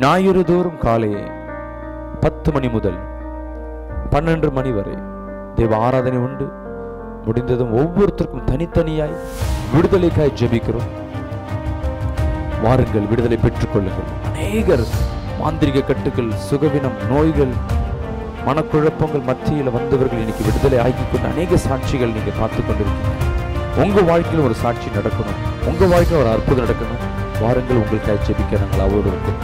ஞாயிறு தோறும் காலை பத்து மணி முதல் பன்னெண்டு மணி வரை தேவ ஆராதனை உண்டு முடிந்ததும் ஒவ்வொருத்தருக்கும் தனித்தனியாய் விடுதலைக்காய் ஜெபிக்கிறோம் வாருங்கள் விடுதலை பெற்றுக்கொள்ளுங்கள் அநேகர் மாந்திரிக கட்டுகள் சுகவினம் நோய்கள் மனக்குழப்பங்கள் மத்தியில் வந்தவர்கள் இன்னைக்கு விடுதலை ஆக்கி கொண்டு அநேக சாட்சிகள் நீங்க பார்த்து கொண்டிருக்கீங்க உங்க வாழ்க்கையில் ஒரு சாட்சி நடக்கணும் உங்க வாழ்க்கையில் ஒரு அற்புதம் நடக்கணும் வாருங்கள் உங்களுக்காக ஜெபிக்க நாங்கள் அவரோடு இருக்கோம்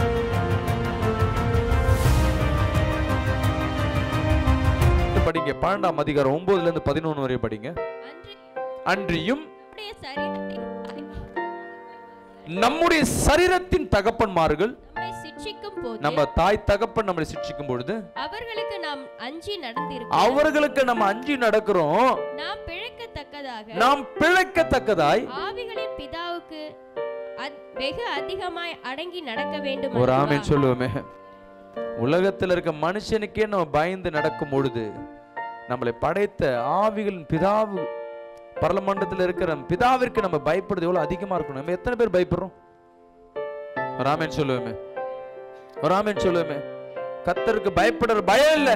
படிங்க பன்னெண்டாம் அதிகாரம் ஒன்பதுல இருந்து பதினொன்று வரை படிங்க அன்று அன்றியும் நம்முடைய சரீரத்தை நம்முடைய சரீரத்தின் தகப்பன்மார்கள் நம்மை சிட்சிக்கும் போது நம்ம தாய் தகப்பன் நம்மளை சிக்ஷிக்கும் பொழுது அவர்களுக்கு நாம் அஞ்சி நடந்திருக்க அவர்களுக்கு நம்ம அஞ்சி நடக்கிறோம் நாம் பிழைக்கத்தக்கதாக நாம் பிழைக்கத்தக்கதாய் ஆவிகளின் பிதாவுக்கு அத்- வெகு அதிகமாய் அடங்கி நடக்க வேண்டும் ஒரு அல்லவா? ஆமென் சொல்லுவோமே உலகத்துல இருக்க மனுஷனுக்கே நம்ம பயந்து நடக்கும் பொழுது நம்மளை படைத்த ஆவிகளின் பிதாவு பரலமண்டத்தில் இருக்கிற பிதாவிற்கு நம்ம பயப்படுறது எவ்வளவு அதிகமா இருக்கணும் நம்ம எத்தனை பேர் பயப்படுறோம் ஒரு ஆமென் சொல்லுவோமே ஒரு ஆமென் சொல்லுவோமே கத்தருக்கு பயப்படுற பயம் இல்ல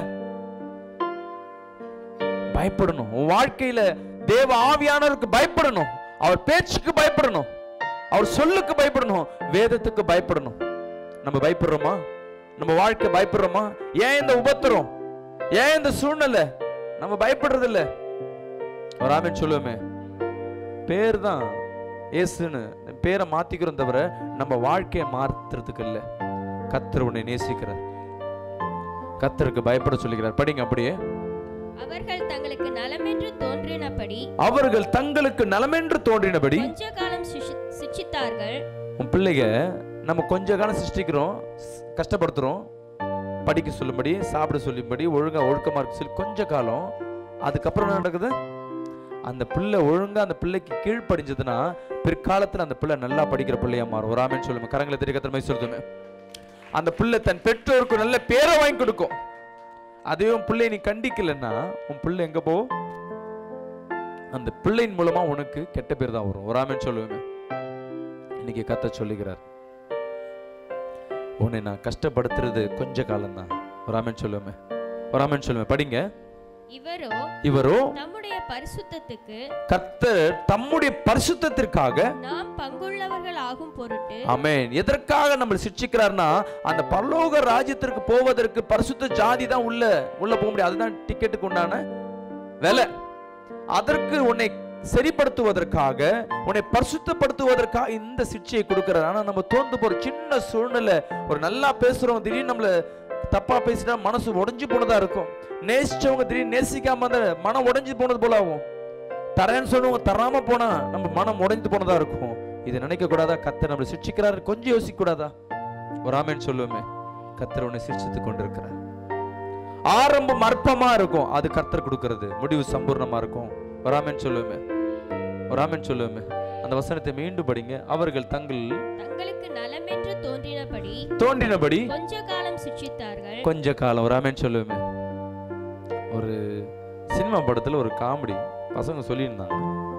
பயப்படணும் உன் வாழ்க்கையில தேவ ஆவியானவருக்கு பயப்படணும் அவர் பேச்சுக்கு பயப்படணும் அவர் சொல்லுக்கு பயப்படணும் வேதத்துக்கு பயப்படணும் நம்ம பயப்படுறோமா நம்ம வாழ்க்கை பயப்படுறோமா ஏன் இந்த உபத்திரம் ஏன் இந்த சூழ்நிலை நம்ம பயப்படுறது இல்ல ஒரு ஆமென் சொல்லுவோமே பேர் தான் ஏசுன்னு பேரை மாத்திக்கிறோம் தவிர நம்ம வாழ்க்கையை மாத்துறதுக்கு இல்ல கத்தர் உன்னை நேசிக்கிறார் கத்தருக்கு பயப்பட சொல்லுகிறார் படிங்க அப்படியே அவர்கள் தங்களுக்கு நலமென்று தோன்றினபடி அவர்கள் தங்களுக்கு நலமென்று தோன்றினபடி கொஞ்ச காலம் சிஷி- சிட்சித்தார்கள் உன் பிள்ளைங்க நம்ம கொஞ்ச காலம் சிருஷ்டிக்கிறோம் ஸ்- கஷ்டப்படுத்துறோம் படிக்க சொல்லும்படி சாப்பிட சொல்லும்படி ஒழுங்கா ஒழுக்கமா இருக்க சொல்லி கொஞ்ச காலம் அதுக்கப்புறம் என்ன நடக்குது அந்த பிள்ளை ஒழுங்கா அந்த பிள்ளைக்கு கீழ்ப்படிஞ்சதுன்னா பிற்காலத்துல அந்த பிள்ளை நல்லா படிக்கிற பிள்ளையா மாறும் ஒரு ஆமென் சொல்லுங்க கரங்களை தெரிய கத்திர மாதிரி சொல்லுமே அந்த பிள்ளை தன் பெற்றோருக்கு நல்ல பேரை வாங்கி கொடுக்கும் அதே உன் பிள்ளை நீ கண்டிக்கலைன்னா உன் பிள்ளை எங்க போ அந்த பிள்ளையின் மூலமா உனக்கு கெட்ட பேர் தான் வரும் ஒரு ஆமென் சொல்லுவேன் இன்னைக்கு கத்த சொல்லுகிறார் உன்னை நான் கஷ்டப்படுத்துறது கொஞ்ச காலம்தான் ஒரு ஆமென் சொல்லுவேன் ஒரு ஆமென் சொல்லுவேன் படிங்க இவரோ இவரோ தம்முடைய பரிசுத்தத்துக்கு கர்த்தர் தம்முடைய பரிசுத்தத்திற்காக நாம் பங்குள்ளவர்கள் ஆகும் பொருட்டு ஆமென் எதற்காக நம்மளை சிக்ஷிக்கிறார்னா அந்த பரலோக ராஜ்யத்திற்கு போவதற்கு பரிசுத்த ஜாதி தான் உள்ள உள்ள போக முடியும் அதுதான் டிக்கெட்டுக்கு உண்டான விலை அதற்கு உன்னை சரிப்படுத்துவதற்காக உன்னை பரிசுத்தப்படுத்துவதற்காக இந்த சிக்ஷையை கொடுக்கிறார் ஆனா நம்ம தோந்து போற சின்ன சூழ்நிலை ஒரு நல்லா பேசுறவங்க திடீர்னு நம்மள தப்பா பேசினா மனசு உடைஞ்சு போனதா இருக்கும் நேசிச்சவங்க திடீர்னு நேசிக்காம இருந்தா மனம் உடைஞ்சு போனது போல ஆகும் தரேன்னு சொல்லுவங்க தராம போனா நம்ம மனம் உடைந்து போனதா இருக்கும் இதை நினைக்க கூடாதா கத்தர் நம்மளை சிக்ஷிக்கிறாரு கொஞ்சம் யோசிக்க கூடாதா ஒரு ஆமென் சொல்லுவோமே கத்தர் உன்னை சிரிச்சித்து கொண்டிருக்கிறார் ஆரம்பம் அற்பமா இருக்கும் அது கர்த்தர் கொடுக்கிறது முடிவு சம்பூர்ணமா இருக்கும் ஒரு ஆமென் சொல்லுவோமே ஒரு ஆமென் சொல்லுவோமே அந்த வசனத்தை மீண்டும் படிங்க அவர்கள் தங்கள் தங்களுக்கு நலமென்று தோன்றினபடி தோன்றினபடி கொஞ்ச காலம் சிட்சித்தார்கள் கொஞ்ச காலம் ஒரு ஆமென் சொல்லுவோமே ஒரு சினிமா படத்துல ஒரு காமெடி பசங்க சொல்லியிருந்தாங்க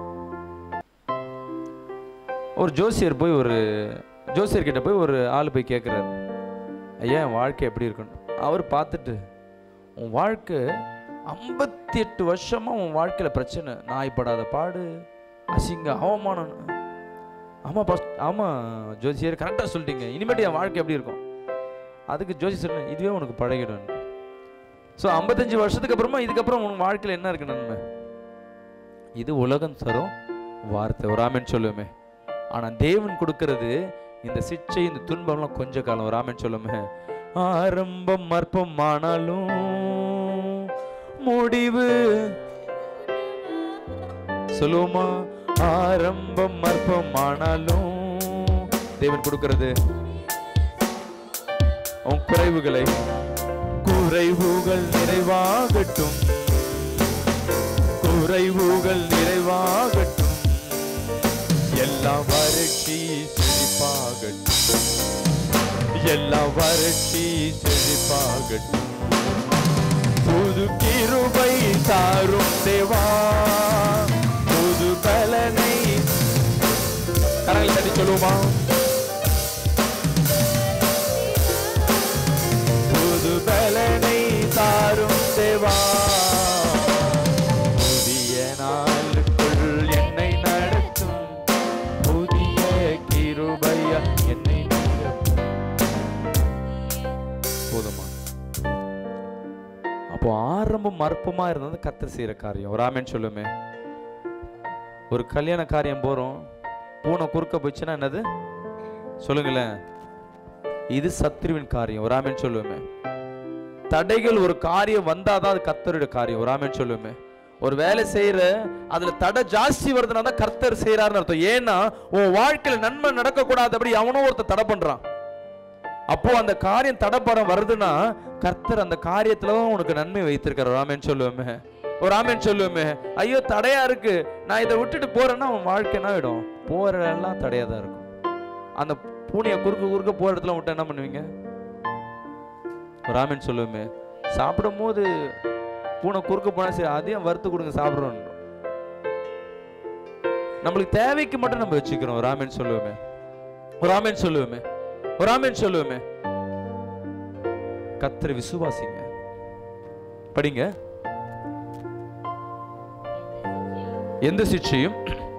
ஒரு ஜோசியர் போய் ஒரு ஜோசியர் கிட்ட போய் ஒரு ஆள் போய் கேட்குறாரு ஐயா என் வாழ்க்கை எப்படி இருக்குன்னு அவர் பார்த்துட்டு உன் வாழ்க்கை ஐம்பத்தி எட்டு வருஷமா உன் வாழ்க்கையில பிரச்சனை நாய்ப்படாத பாடு அசிங்க அவமானம் ஆமா பாஸ் ஆமா ஜோசியர் கரெக்டாக சொல்லிட்டீங்க இனிமேட்டு என் வாழ்க்கை எப்படி இருக்கும் அதுக்கு ஜோசி சொன்னேன் இதுவே உனக்கு பழகிடும் ஸோ ஐம்பத்தஞ்சு வருஷத்துக்கு அப்புறமா இதுக்கப்புறம் உன் வாழ்க்கையில் என்ன இருக்கு நன்மை இது உலகம் தரும் வார்த்தை ஒரு ஆமென் சொல்லுவோமே ஆனா தேவன் கொடுக்கிறது இந்த சிச்சை இந்த துன்பம்லாம் கொஞ்ச காலம் ஒரு ஆமென் சொல்லுமே ஆரம்பம் அற்பம் ஆனாலும் முடிவு சொல்லுவோமா ஆரம்பம் அற்பம் ஆனாலும் தேவன் கொடுக்கிறது உன் குறைவுகளை குறைவுகள் நிறைவாகட்டும் குறைவுகள் நிறைவாகட்டும் எல்லா வறட்சி செழிப்பாகட்டும் எல்லா வறட்சி செழிப்பாகட்டும் புது கிருபை தாரும் தேவா புது பலனை கரங்களை தட்டி சொல்லுவோமா அப்போ ஆரம்பம் அற்பமா இருந்தது கத்தர் செய்யற காரியம் ஒரு ஆமேன்னு சொல்லுமே ஒரு கல்யாண காரியம் போறோம் பூனை குறுக்க போச்சுன்னா என்னது சொல்லுங்களேன் இது சத்ருவின் காரியம் ஒரு ஆமேன்னு சொல்லுவேமே தடைகள் ஒரு காரியம் வந்தாதான் அது கர்த்தருடைய காரியம் ஒரு ஆமேன்னு சொல்லுவேமே ஒரு வேலை செய்யற அதுல தடை ஜாஸ்தி வருதுன்னா தான் கர்த்தர் செய்யறாருன்னு அர்த்தம் ஏன்னா உன் வாழ்க்கையில நன்மை நடக்க கூடாதபடி அவனோ ஒருத்தர் தடை பண்றான் அப்போ அந்த காரியம் தடைப்படம் வருதுன்னா கர்த்தர் அந்த காரியத்துல தான் உனக்கு நன்மை வைத்திருக்காரு ஒரு ஆமேன்னு சொல்லுவேமே ஒரு ஆமேன்னு சொல்லுவேமே ஐயோ தடையா இருக்கு நான் இதை விட்டுட்டு போறேன்னா அவன் வாழ்க்கை என்ன ஆயிடும் போற எல்லாம் தடையா தான் இருக்கும் அந்த பூனையை குறுக்க குறுக்க போற இடத்துல விட்டு என்ன பண்ணுவீங்க ஒரு ஆமேன்னு சொல்லுவேமே சாப்பிடும் போது பூனை குறுக்க போனா சரி அதையும் வறுத்து கொடுங்க சாப்பிடுறோம் நம்மளுக்கு தேவைக்கு மட்டும் நம்ம வச்சுக்கிறோம் ஒரு ஆமேன்னு சொல்லுவோமே ஒரு ஆமேன்னு சொல்லுவோமே ஒரு ஆமேன்னு சொல்லுவோமே கத்திர விசுவாசிங்க படிங்க எந்த சிக்ஷையும்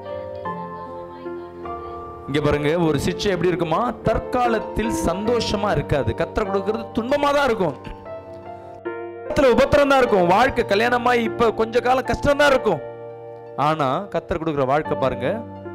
இங்க பாருங்க ஒரு சிக்ஷை எப்படி இருக்குமா தற்காலத்தில் சந்தோஷமா இருக்காது கத்திர கொடுக்கிறது துன்பமா தான் இருக்கும் கத்திர உபத்திரம் தான் இருக்கும் வாழ்க்கை கல்யாணமாயி இப்ப கொஞ்ச காலம் கஷ்டம் தான் இருக்கும் ஆனா கத்தர் கொடுக்கிற வாழ்க்கை பாருங்க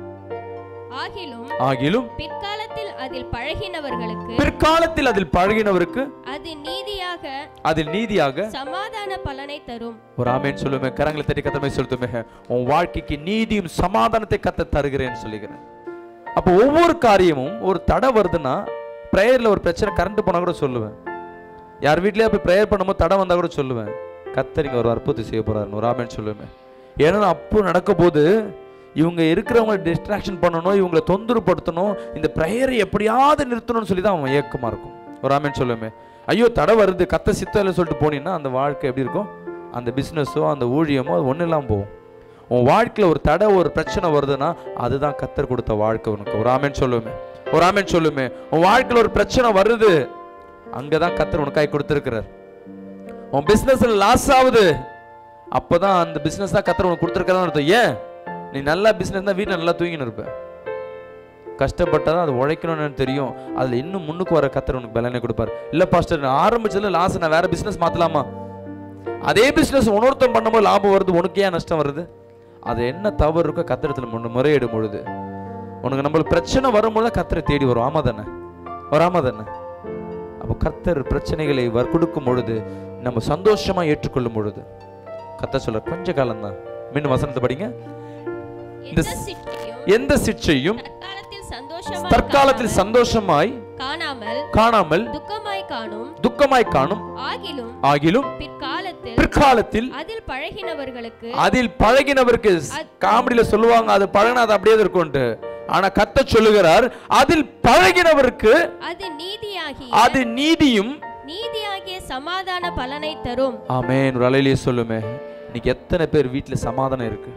ஆகிலும் ஆகிலும் பிற்காலத்தில் அதில் பழகினவர்களுக்கு பிற்காலத்தில் அதில் பழகினவருக்கு அது நீதியாக அதில் நீதியாக சமாதான பலனை தரும் ஒரு ஆமேன்னு சொல்லுமே கரங்களை தட்டி கத்தமை சொல்லுமே உன் வாழ்க்கைக்கு நீதியும் சமாதானத்தை கத்த தருகிறேன்னு சொல்லிக்கிறேன் அப்போ ஒவ்வொரு காரியமும் ஒரு தடை வருதுன்னா ப்ரேயர்ல ஒரு பிரச்சனை கரண்ட் போனா கூட சொல்லுவேன் யார் வீட்லயே போய் ப்ரேயர் பண்ணும்போது தடை வந்தா கூட சொல்லுவேன் கத்தரிங்க ஒரு அற்புதத்தை செய்ய போறாருன்னு ஒரு ஆமேன்னு சொல்லுவேன் ஏன்னா அப்போ நடக்க போது இவங்க இருக்கிறவங்களை டிஸ்ட்ராக்ஷன் பண்ணணும் இவங்களை தொந்தரப்படுத்தணும் இந்த ப்ரேயரை எப்படியாவது நிறுத்தணும்னு சொல்லி தான் அவன் ஏக்கமா இருக்கும் ஒரு ஆமேன்னு சொல்லுமே ஐயோ தடை வருது கத்த சித்தம் இல்லை சொல்லிட்டு போனீங்கன்னா அந்த வாழ்க்கை எப்படி இருக்கும் அந்த பிஸ்னஸோ அந்த ஊழியமோ அது ஒன்றும் இல்லாமல் போகும் உன் வாழ்க்கையில் ஒரு தடை ஒரு பிரச்சனை வருதுன்னா அதுதான் கத்தர் கொடுத்த வாழ்க்கை உனக்கு ஒரு ஆமேன்னு சொல்லுமே ஒரு ஆமேன்னு சொல்லுமே உன் வாழ்க்கையில் ஒரு பிரச்சனை வருது அங்கே தான் கத்தர் உனக்காய் கொடுத்துருக்கிறார் உன் பிஸ்னஸில் லாஸ் ஆகுது அப்போதான் அந்த பிஸ்னஸ் தான் கத்தர் உனக்கு கொடுத்துருக்கிறதா அர்த்தம் ஏன் நீ நல்லா பிஸ்னஸ் தான் வீட்டில் நல்லா தூங்கின்னு இருப்ப கஷ்டப்பட்டாதான் அது உழைக்கணும்னு தெரியும் அதில் இன்னும் முன்னுக்கு வர கத்தர் உனக்கு பலனை கொடுப்பார் இல்லை பாஸ்டர் நான் ஆரம்பிச்சதுல லாஸ் நான் வேற பிஸ்னஸ் மாற்றலாமா அதே பிஸ்னஸ் உணர்த்தம் பண்ணும்போது லாபம் வருது உனக்கு ஏன் நஷ்டம் வருது அது என்ன தவறு இருக்கோ கத்திரத்தில் முன்னு முறையிடும் பொழுது உனக்கு நம்மளுக்கு பிரச்சனை வரும்போது கத்தரை தேடி வரும் ஆமா தானே ஒரு ஆமா தானே அப்போ கத்தர் பிரச்சனைகளை வர் கொடுக்கும் பொழுது நம்ம சந்தோஷமா ஏற்றுக்கொள்ளும் பொழுது கத்தர் சொல்ல கொஞ்ச காலம்தான் மீண்டும் வசனத்தை படிங்க இந்த எந்த சிற்றியும் எந்த சிற்றையும் தற்காலத்தில் சந்தோஷமாய் தற்காலத்தில் காணாமல்- சந்தோஷமாய் காணாமல் காணாமல் துக்கமாய் காணும் துக்கமாய் காணும் ஆகிலும் ஆகிலும் பிற்காலத்தில் பிற்காலத்தில் அதில் பழகினவர்களுக்கு அதில் பழகினவருக்கு காமெடியில சொல்லுவாங்க அது பழகினா அது அப்படியே இருக்கும்ட்டு ஆனா கத்த சொல்லுகிறார் அதில் பழகினவருக்கு அது நீதியாகி அது நீதியும் நீதியாகிய சமாதான பலனை தரும் ஆமென் ஒரு அலையிலேயே சொல்லுமே இன்னைக்கு எத்தனை பேர் வீட்டுல சமாதானம் இருக்கு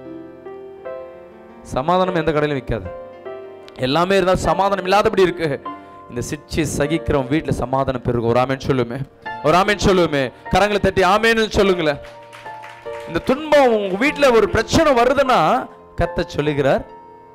சமாதானம் எந்த கடையிலும் விற்காது எல்லாமே இருந்தால் சமாதானம் இல்லாதபடி இருக்கு இந்த சிச்சை சகிக்கிறவன் வீட்டுல சமாதானம் பெருகும் ஒரு ஆமேன்னு சொல்லுமே ஒரு ஆமேன்னு சொல்லுமே கரங்களை தட்டி ஆமேன்னு சொல்லுங்களேன் இந்த துன்பம் உங்க வீட்டுல ஒரு பிரச்சனை வருதுன்னா கத்த சொல்லுகிறார்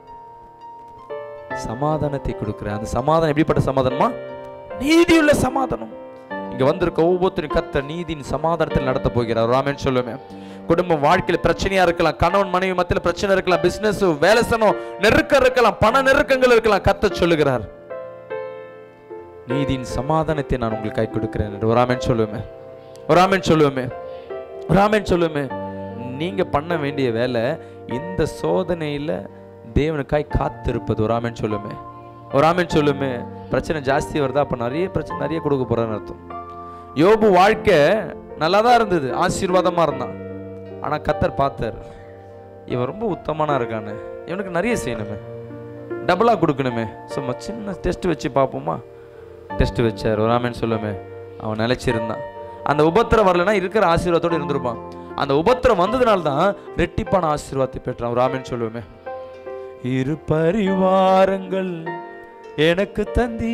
சமாதானத்தை கொடுக்கிறேன் அந்த சமாதானம் எப்படிப்பட்ட சமாதானமா நீதியுள்ள சமாதானம் இங்க வந்திருக்க ஒவ்வொருத்தரும் கத்த நீதியின் சமாதானத்தில் நடத்த போகிறார் ராமன் சொல்லுவேன் குடும்பம் வாழ்க்கையில பிரச்சனையா இருக்கலாம் கணவன் மனைவி மத்தியில பிரச்சனை இருக்கலாம் பிசினஸ் வேலை செய்யணும் நெருக்கம் இருக்கலாம் பண நெருக்கங்கள் இருக்கலாம் கத்த சொல்லுகிறார் நீதியின் சமாதானத்தை நான் உங்களுக்கு கை கொடுக்கிறேன் என்று ஒரு ஆமென் சொல்லுவேன் ஒரு ஆமென் சொல்லுவேமே ஒரு ஆமென் சொல்லுவேமே நீங்க பண்ண வேண்டிய வேலை இந்த சோதனையில தேவனுக்காய் காத்திருப்பது ஒரு ஆமென் சொல்லுமே ஒரு ஆமென் சொல்லுமே பிரச்சனை ஜாஸ்தி வருதா அப்ப நிறைய பிரச்சனை நிறைய கொடுக்க போறான்னு அர்த்தம் யோபு வாழ்க்கை நல்லா தான் இருந்தது ஆசீர்வாதமா இருந்தான் ஆனா கத்தர் பார்த்தார் இவன் ரொம்ப உத்தமனா இருக்கானு இவனுக்கு நிறைய செய்யணுமே டபுளா கொடுக்கணுமே சும்மா சின்ன டெஸ்ட் வச்சு பார்ப்போமா டெஸ்ட் வச்சார் ஒரு ஆமென் சொல்லுமே அவன் நிலைச்சிருந்தான் அந்த உபத்திரம் வரலைன்னா இருக்கிற ஆசீர்வாதத்தோடு இருந்திருப்பான் அந்த உபத்திரம் வந்ததுனால தான் ரெட்டிப்பான ஆசீர்வாதத்தை பெற்றான் ஒரு ஆமென் சொல்லுவேமே இரு பரிவாரங்கள் எனக்கு தந்தி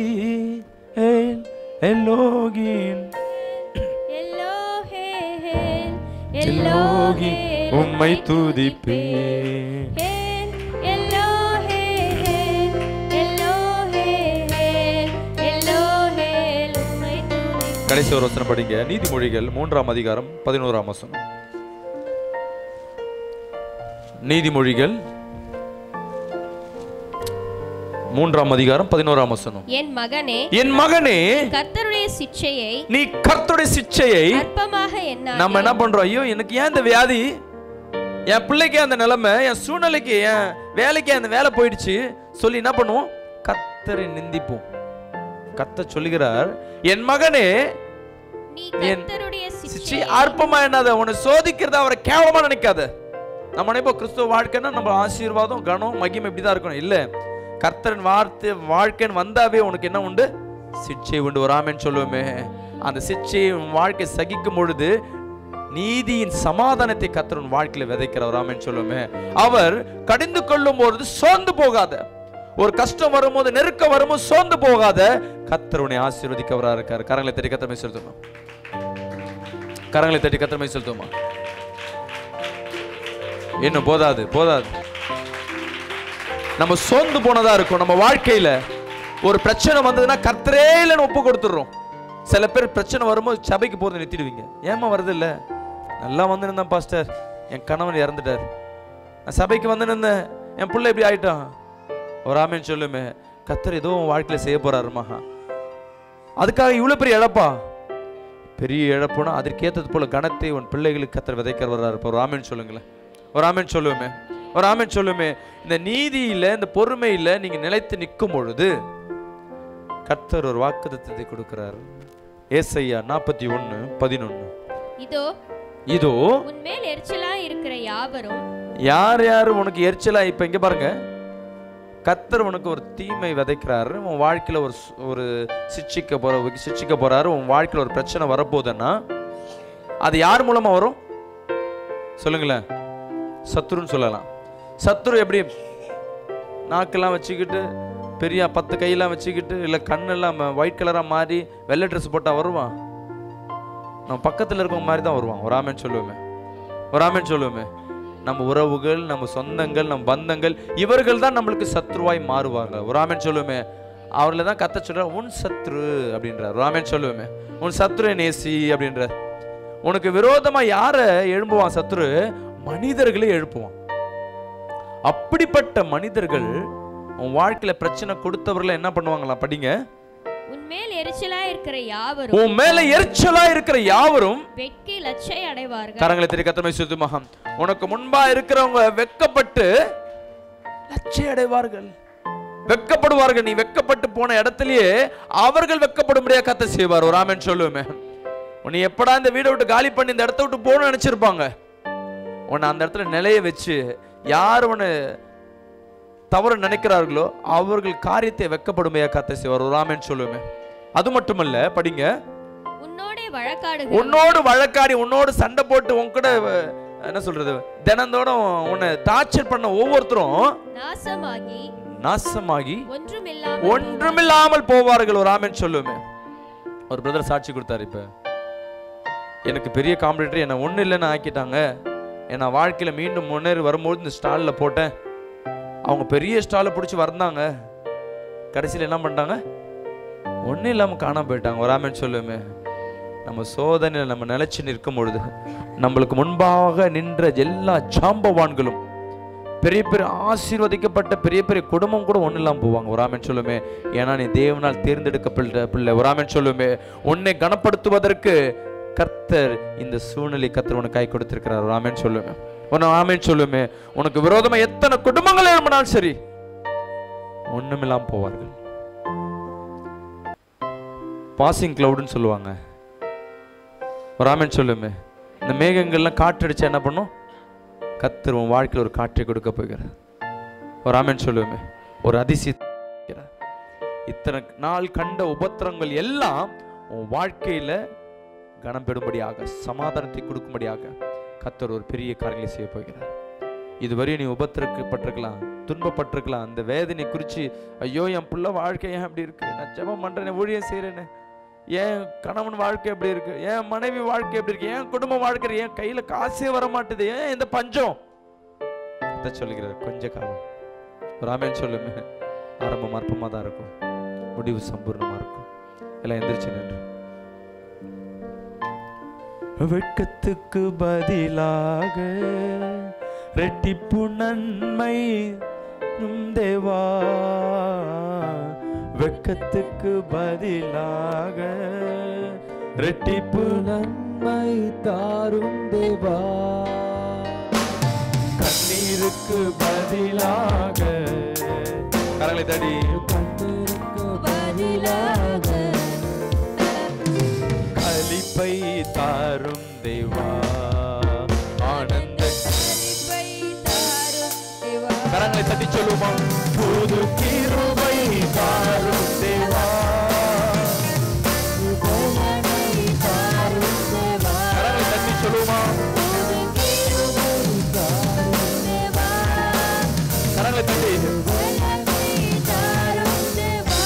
எல்லோகின் எல்லோஹேல், எல்லோகி எல்லோஹேல், உம்மை துதிப்பேன் ஹேல், எல்லோஹேல், எல்லோஹேல், எல்லோஹேல், உம்மை துதிப்பேன். கடைசி கடைசி ஒரு வசனம் படிங்க நீதிமொழிகள் மூன்றாம் அதிகாரம் பதினோராம் வசனம் நீதிமொழிகள் மூன்றாம் அதிகாரம் பதினோராம் வசனம் என் மகனே என் மகனே கர்த்தருடைய சிட்சையை நீ கர்த்தருடைய சிச்சையை அற்பமாக என்ன நம்ம என்ன பண்றோம் ஐயோ எனக்கு ஏன் இந்த வியாதி என் பிள்ளைக்கு அந்த நிலைமை என் சூழ்நிலைக்கு என் வேலைக்கு அந்த வேலை போயிடுச்சு சொல்லி என்ன பண்ணுவோம் கத்தரை நிந்திப்போம் கத்த சொல்லுகிறார் என் மகனே நீ என் கர்த்தருடைய சிச்சி சிட்சையை அற்பமா என்னாத உன்னை சோதிக்கிறத அவரை கேவலமா நினைக்காத நம்ம நினைப்போம் கிறிஸ்துவ வாழ்க்கைன்னா நம்ம ஆசீர்வாதம் கனம் மகிமை இப்படிதான் இருக்கணும் இல்ல கர்த்தரின் வார்த்தை வாழ்க்கைன்னு வந்தாவே உனக்கு என்ன உண்டு சிச்சை உண்டு வராமன்னு சொல்லுவோமே அந்த சிச்சையை உன் வாழ்க்கை சகிக்கும் பொழுது நீதியின் சமாதானத்தை கர்த்தர் உன் வாழ்க்கையில விதைக்கிறவராமன்னு சொல்லுவோமே அவர் கடிந்து கொள்ளும் பொழுது சோர்ந்து போகாத ஒரு கஷ்டம் வரும்போது நெருக்கம் வரும்போது சோர்ந்து போகாத கர்த்தர் உன்னை ஆசீர்வதிக்கவரா இருக்காரு கரங்களை தட்டி கத்தமை செலுத்தணும் கரங்களை தட்டி கத்திரமை செலுத்துமா இன்னும் போதாது போதாது நம்ம சோர்ந்து போனதா இருக்கும் நம்ம வாழ்க்கையில ஒரு பிரச்சனை வந்ததுன்னா கர்த்தரே இல்லைன்னு ஒப்பு கொடுத்துடுறோம் சில பேர் பிரச்சனை வரும்போது சபைக்கு போறது நிறுத்திடுவீங்க ஏமா வருது இல்ல நல்லா வந்து இருந்தேன் பாஸ்டர் என் கணவன் இறந்துட்டார் நான் சபைக்கு வந்து இருந்தேன் என் பிள்ளை இப்படி ஆயிட்டான் ஒரு ஆமேன்னு சொல்லுமே கர்த்தர் ஏதோ உன் வாழ்க்கையில செய்ய போறாரு மகா அதுக்காக இவ்வளவு பெரிய இழப்பா பெரிய இழப்புனா அதற்கேற்றது போல கனத்தை உன் பிள்ளைகளுக்கு கத்தர் விதைக்கிறவரா இருப்பார் ஒரு ஆமேன் சொல்லுங்களேன் ஒரு ஆமேன் சொல்லுவோமே ஒரு ஆமேன் சொல்லுமே இந்த நீதியில இந்த பொறுமையில நீங்க நிலைத்து நிற்கும் பொழுது கர்த்தர் ஒரு வாக்குத்தத்தை கொடுக்கிறார் ஏசையா நாற்பத்தி ஒன்று பதினொன்று இதோ இதோ உன்மேல் எரிச்சலா இருக்கிற யாவரும் யார் யார் உனக்கு எரிச்சலா இப்ப இங்க பாருங்க கத்தர் உனக்கு ஒரு தீமை விதைக்கிறாரு உன் வாழ்க்கையில ஒரு சு- ஒரு சிச்சிக்க போற சிச்சிக்க போறாரு உன் வாழ்க்கையில ஒரு பிரச்சனை வரப்போகுதுன்னா அது யார் மூலமா வரும் சொல்லுங்களேன் சத்துருன்னு சொல்லலாம் சத்துரு எப்படி நாக்கெல்லாம் வச்சுக்கிட்டு பெரிய பத்து கையெல்லாம் வச்சுக்கிட்டு இல்லை கண்ணெல்லாம் ஒயிட் கலராக மாறி வெள்ளை ட்ரெஸ் போட்டால் வருவான் நம்ம பக்கத்தில் இருக்கவங்க மாதிரி தான் வருவான் ஒரு ஆமேன்னு சொல்லுவோமே ஒரு ஆமேன்னு சொல்லுவோமே நம்ம உறவுகள் நம்ம சொந்தங்கள் நம்ம பந்தங்கள் இவர்கள் தான் நம்மளுக்கு சத்ருவாய் மாறுவாங்க ஒரு ஆமேன்னு சொல்லுவோமே அவர்களை தான் கத்த சொல்றார் உன் சத்ரு அப்படின்றார் ஒரு ஆமேன்னு சொல்லுவோமே உன் சத்ரு நேசி அப்படின்றார் உனக்கு விரோதமா யார எழும்புவான் சத்ரு மனிதர்களை எழுப்புவான் அப்படிப்பட்ட மனிதர்கள் உன் வாழ்க்கையில பிரச்சனை கொடுத்தவர்களை என்ன பண்ணுவாங்களா படிங்க உன்மேல் எரிச்சலா இருக்கிற யாவரும் உன் மேல எரிச்சலா இருக்கிற யாவரும் வெட்கி லட்சை அடைவார்கள் கரங்களை தெரிய கத்தமை சுத்து மகம் உனக்கு முன்பா இருக்கிறவங்க வெக்கப்பட்டு லட்சை அடைவார்கள் வெக்கப்படுவார்கள் நீ வெக்கப்பட்டு போன இடத்திலேயே அவர்கள் வெக்கப்படும்படியா கத்த செய்வார் ஒரு ஆமென் சொல்லுவேமே உன்னை எப்படா இந்த வீடை விட்டு காலி பண்ணி இந்த இடத்த விட்டு போகணும்னு நினைச்சிருப்பாங்க உன்னை அந்த இடத்துல நிலைய வச்சு யார் உன்னை தவறு நினைக்கிறார்களோ அவர்கள் காரியத்தை வெக்கப்படுமையா கத்த செய்வார் ஒரு ஆமென் சொல்லுவேமே அது மட்டுமல்ல படிங்க உன்னோடே வழக்காடுகிற உன்னோடு வழக்காடி உன்னோடு சண்டை போட்டு உன் கூட அஹ், என்ன சொல்றது தினந்தோறும் உன்னை டார்ச்சர் பண்ண ஒவ்வொருத்தரும் நாசமாகி நாசமாகி ஒன்றுமில்லாமல் ஒன்றுமில்லாமல் போவார்கள் ஒரு ஆமென் சொல்லுவேன் ஒரு பிரதர் சாட்சி கொடுத்தாரு இப்ப எனக்கு பெரிய காம்படிட்டர் என்னை ஒண்ணு இல்லைன்னு ஆக்கிட்டாங்க என்னை வாழ்க்கையில மீண்டும் முன்னேறி வரும்போது இந்த ஸ்டால்ல போட்டேன் அவங்க பெரிய ஸ்டாலை பிடிச்சி வந்தாங்க கடைசியில் என்ன பண்ணிட்டாங்க ஒன்றும் இல்லாமல் காணாம போயிட்டாங்க ஒரு ஆமென் சொல்லுவேமே நம்ம சோதனையில் நம்ம நிலைச்சு நிற்கும் பொழுது நம்மளுக்கு முன்பாக நின்ற எல்லா சாம்பவான்களும் பெரிய பெரிய ஆசீர்வதிக்கப்பட்ட பெரிய பெரிய குடும்பம் கூட ஒன்றும் இல்லாமல் போவாங்க ஒரு ஆமென் சொல்லுமே ஏன்னா நீ தேவனால் தேர்ந்தெடுக்கப்பட்ட பிள்ளை ஒரு ஆமென் சொல்லுமே உன்னை கனப்படுத்துவதற்கு கர்த்தர் இந்த சூழ்நிலை கர்த்தர் உனக்கு கை கொடுத்திருக்கிறார் ஒரு ஆமென் சொல்லுமே உன்னை ஆமென் சொல்லுமே உனக்கு விரோதமா எத்தனை குடும்பங்கள் எழுப்பினாலும் சரி ஒண்ணுமில்லாம போவார்கள் பாசிங் கிளவுடுன்னு சொல்லுவாங்க ஒரு ஆமென் சொல்லுமே இந்த மேகங்கள்லாம் காற்றடிச்சா என்ன பண்ணும் கத்தர் உன் வாழ்க்கையில் ஒரு காற்றை கொடுக்க போகிறார் ஒரு ஆமென் சொல்லுவேமே ஒரு அதிசய இத்தனை நாள் கண்ட உபத்திரங்கள் எல்லாம் உன் வாழ்க்கையில கனம் பெறும்படியாக சமாதானத்தை கொடுக்கும்படியாக கத்தர் ஒரு பெரிய காரியங்களை செய்ய போகிறார் இதுவரை நீ உபத்திரக்கப்பட்டிருக்கலாம் துன்பப்பட்டிருக்கலாம் அந்த வேதனை குறித்து ஐயோ என் புள்ள வாழ்க்கை ஏன் அப்படி இருக்கு நான் ஜெபம் பண்றேனே ஊழியம் செய்கிறேனே ஏன் கணவன் வாழ்க்கை எப்படி இருக்கு ஏன் மனைவி வாழ்க்கை எப்படி இருக்கு ஏன் குடும்ப வாழ்க்கை ஏன் கையில காசே வர மாட்டுது ஏன் இந்த பஞ்சம் கத்த சொல்லுகிறார் கொஞ்ச காலம் ஒரு ஆமேன் சொல்லுமே ஆரம்பம் அற்பமாக தான் இருக்கும் முடிவு சம்பூர்ணமா இருக்கும் எல்லாம் எந்திரிச்சு நின்று வெட்கத்துக்கு பதிலாக ரெட்டிப்பு நன்மை உம் தேவா வெட்கத்துக்கு பதிலாக ரெட்டிப்பு நன்மை தாரும் தேவா கண்ணீருக்கு பதிலாக கரங்களை தடி கண்ணீருக்கு பதிலாக கலிப்பை தாரும் தேவா ஆனந்த கரங்களை தட்டி சொல்லுமா புது கிருபை தாரும் தேவா சுபலனை தாரும் தேவா கரங்களை தட்டி சொல்லுமா தாரும் தேவா கரங்களை தட்டி தாரும் தேவா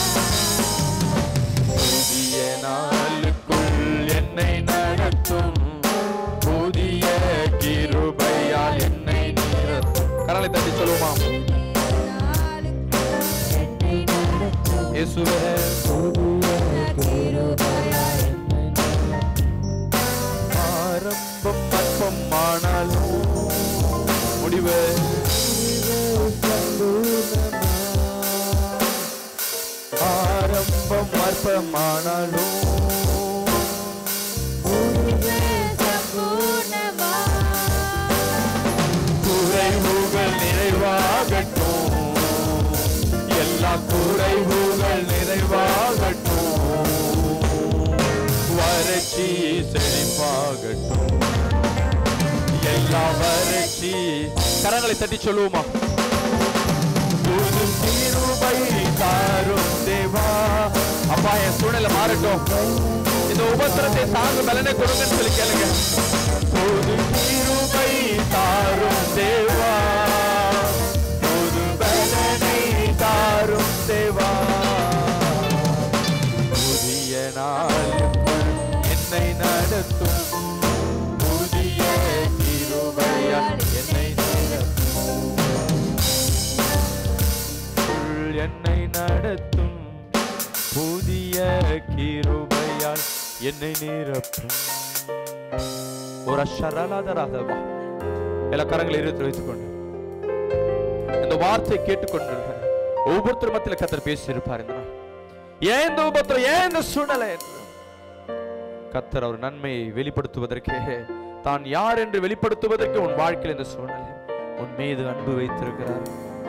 புதிய நாளுக்குள் என்னை நடத்தும் புதிய கிருபையால் என்னை நிறுத்தும் கரங்களை தட்டி சொல்லுமா இயேசுவே ஆரம்பம் அற்பம் ஆனாலும் முடிவு ஆரம்பம் அற்பமானாலும் குறைவுகள் நிறைவாகட்டும் எல்லா குறைவுகள் நிறைவாகட்டும் வறட்சி செழிப்பாகட்டும் எல்லா வறட்சி கரங்களை தட்டி சொல்லுவோமா புது கிருபை தாரும் தேவா அப்பா என் சூழ்நிலை மாறட்டும் இந்த உபத்திரத்தை தாங்கும் பலனை கொடுங்கன்னு சொல்லி கேளுங்க புது கிருபை தாரும் தேவா புது பலனை தாரும் தேவா புதிய நாளுக்குள் என்னை நடத்தும் புதிய கிருபையால் என்னை நிரப்பும் உள் என்னை நடத்தும் புதிய கிருபையால் என்னை நிரப்பும் ஒரு அஷரலாதராதவா எல்லா கரங்களை இருத்து வைத்துக்கொண்டு இந்த வார்த்தை கேட்டுக்கொண்டிருக்கிற ஒவ்வொருத்தர் மத்தியில் கத்தர் பேசியிருப்பார் இந்த நாள். ஏன் இந்த உபத்திரம் ஏன் இந்த சூழ்நிலை என்று கத்தர் அவர் நன்மையை வெளிப்படுத்துவதற்கே தான் யார் என்று வெளிப்படுத்துவதற்கு உன் வாழ்க்கையில் இந்த சூழ்நிலை உன் மீது அன்பு வைத்திருக்கிறார்